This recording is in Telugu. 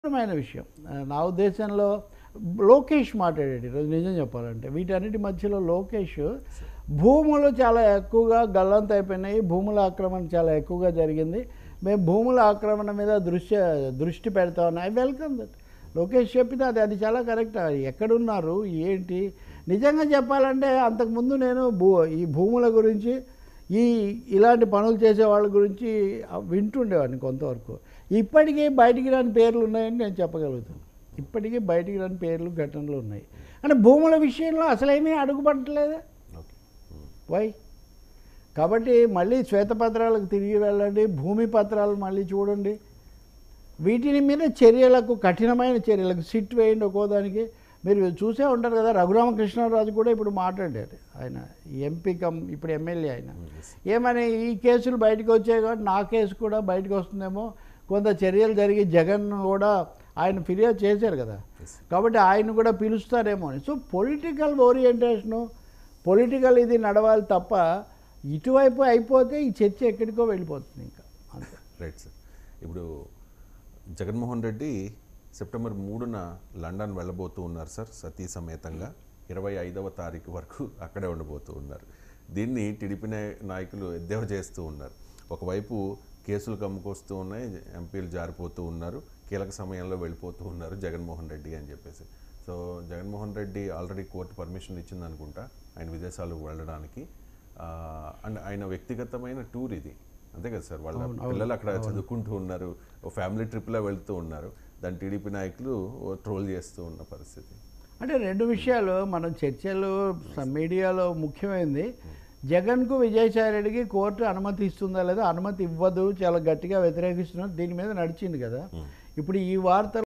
ముఖ్యమైన విషయం ఆ, నా ఉద్దేశంలో లోకేష్ మాట్లాడాడు ఈరోజు నిజం చెప్పాలంటే వీటన్నిటి మధ్యలో లోకేష్ భూములు చాలా ఎక్కువగా గల్లంత అయిపోయినాయి భూముల ఆక్రమణ చాలా ఎక్కువగా జరిగింది మేము భూముల ఆక్రమణ మీద దృష్టి దృష్టి పెడతా ఉన్నాం ఐ వెల్కమ్ దట్ లోకేష్ చెప్పిన అది అది చాలా కరెక్ట్ ఎక్కడున్నారు ఏంటి నిజంగా చెప్పాలంటే అంతకుముందు నేను భూ ఈ భూముల గురించి ఈ ఇలాంటి పనులు చేసే వాళ్ళ గురించి వింటుండేవాడిని కొంతవరకు ఇప్పటికీ బయటికి రాని పేర్లు ఉన్నాయని నేను చెప్పగలుగుతాను ఇప్పటికీ బయటికి రాని పేర్లు ఘటనలు ఉన్నాయి అంటే భూముల విషయంలో అసలేమీ అడుగుపడట్లేదా ఓకే వై కాబట్టి మళ్ళీ శ్వేతపత్రాలకు తిరిగి వెళ్ళండి భూమి పత్రాలు మళ్ళీ చూడండి వీటిని మీద చర్యలకు కఠినమైన చర్యలకు సిట్ వేయండి ఒక్కోదానికి మీరు చూసే ఉంటారు కదా రఘురామకృష్ణరాజు కూడా ఇప్పుడు మాట్లాడారు ఆయన ఎంపీ కమ్ ఇప్పుడు ఎమ్మెల్యే ఆయన ఏమని ఈ కేసులు బయటకు వచ్చాయి కాబట్టి నా కేసు కూడా బయటకు వస్తుందేమో కొంత చర్యలు జరిగి జగన్ కూడా ఆయన ఫిర్యాదు చేశారు కదా Yes. కాబట్టి ఆయన కూడా పిలుస్తారేమో అని సో పొలిటికల్ ఓరియంటేషను పొలిటికల్ ఇది నడవాలి తప్ప ఇటువైపు అయిపోతే ఈ చర్చ ఎక్కడికో వెళ్ళిపోతుంది ఇంకా అంతే రైట్ సార్ ఇప్పుడు జగన్మోహన్ రెడ్డి సెప్టెంబర్ మూడున లండన్ వెళ్ళబోతూ ఉన్నారు సార్ సతీ సమేతంగా ఇరవై ఐదవ తారీఖు వరకు అక్కడే ఉండబోతూ ఉన్నారు దీన్ని టీడీపీ నాయ- నాయకులు ఎద్దేవా చేస్తూ ఉన్నారు ఒకవైపు కేసులు కమ్ముకొస్తూ ఉన్నాయి ఎంపీలు జారిపోతూ ఉన్నారు కీలక సమయంలో వెళ్ళిపోతూ ఉన్నారు జగన్మోహన్ రెడ్డి అని చెప్పేసి so Jaganmohan Reddy already court permission ఇచ్చింది అనుకుంటా ఆయన విదేశాలకు వెళ్ళడానికి అండ్ ఆయన వ్యక్తిగతమైన టూర్ ఇది అంతే కదా సార్ వాళ్ళ పిల్లలు అక్కడ చదువుకుంటూ ఉన్నారు ఓ ఫ్యామిలీ ట్రిప్లో వెళ్తూ ఉన్నారు దాన్ని టీడీపీ నాయకులు ట్రోల్ చేస్తూ ఉన్న పరిస్థితి అంటే రెండు విషయాలు మనం చర్చలు స- మీడియాలో ముఖ్యమైనది జగన్కు విజయసాయి రెడ్డికి కోర్టు అనుమతి ఇస్తుందా లేదా అనుమతి ఇవ్వదు చాలా గట్టిగా వ్యతిరేకిస్తున్నారు దీని మీద నడిచింది కదా ఇప్పుడు ఈ వార్త